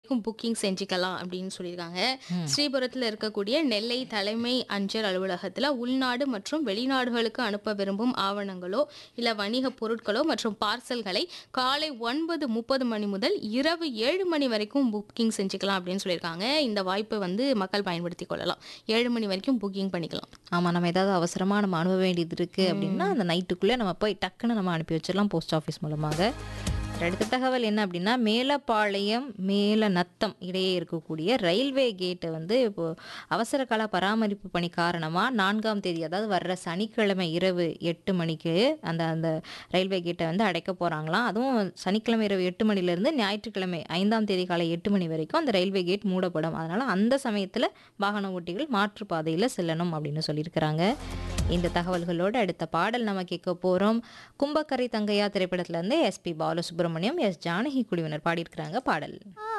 வரைக்கும் புக்கிங் செஞ்சுக்கலாம் அப்படின்னு சொல்லியிருக்காங்க ஸ்ரீபுரத்தில் இருக்கக்கூடிய நெல்லை தலைமை அஞ்சல் அலுவலகத்தில் உள்நாடு மற்றும் வெளிநாடுகளுக்கு அனுப்ப விரும்பும் ஆவணங்களோ இல்லை வணிக பொருட்களோ மற்றும் பார்சல்களை காலை ஒன்பது முப்பது மணி முதல் இரவு ஏழு மணி வரைக்கும் புக்கிங் செஞ்சுக்கலாம் அப்படின்னு சொல்லியிருக்காங்க இந்த வாய்ப்பை வந்து மக்கள் பயன்படுத்தி கொள்ளலாம் ஏழு மணி வரைக்கும் புக்கிங் பண்ணிக்கலாம் ஆமாம் நம்ம ஏதாவது அவசரமாக நம்ம அனுப்ப வேண்டியது இருக்குது அப்படின்னா அந்த நைட்டுக்குள்ளே நம்ம போய் டக்குன்னு நம்ம அனுப்பி வச்சிடலாம் போஸ்ட் ஆஃபீஸ் மூலமாக அடுத்த தகவல் என்ன அப்படின்னா மேலப்பாளையம் மேல நத்தம் இடையே இருக்கக்கூடிய ரயில்வே கேட்டை வந்து இப்போ அவசர கால பராமரிப்பு பணி காரணமாக நான்காம் தேதி அதாவது வர்ற சனிக்கிழமை இரவு எட்டு மணிக்கு அந்த அந்த ரயில்வே கேட்டை வந்து அடைக்க போகிறாங்களாம் அதுவும் சனிக்கிழமை இரவு எட்டு மணிலேருந்து ஞாயிற்றுக்கிழமை ஐந்தாம் தேதி காலை எட்டு மணி வரைக்கும் அந்த ரயில்வே கேட் மூடப்படும் அதனால் அந்த சமயத்தில் வாகன ஓட்டிகள் மாற்றுப்பாதையில் செல்லணும் அப்படின்னு சொல்லியிருக்கிறாங்க இந்த தகவல்களோடு அடுத்த பாடல் நம்ம கேட்க போகிறோம் கும்பக்கரை தங்கையா திரைப்படத்துல இருந்து எஸ்பி பாலசுப்ரமணியம் எஸ் ஜானகி குழுவினர் பாடியிருக்கிறாங்க பாடல்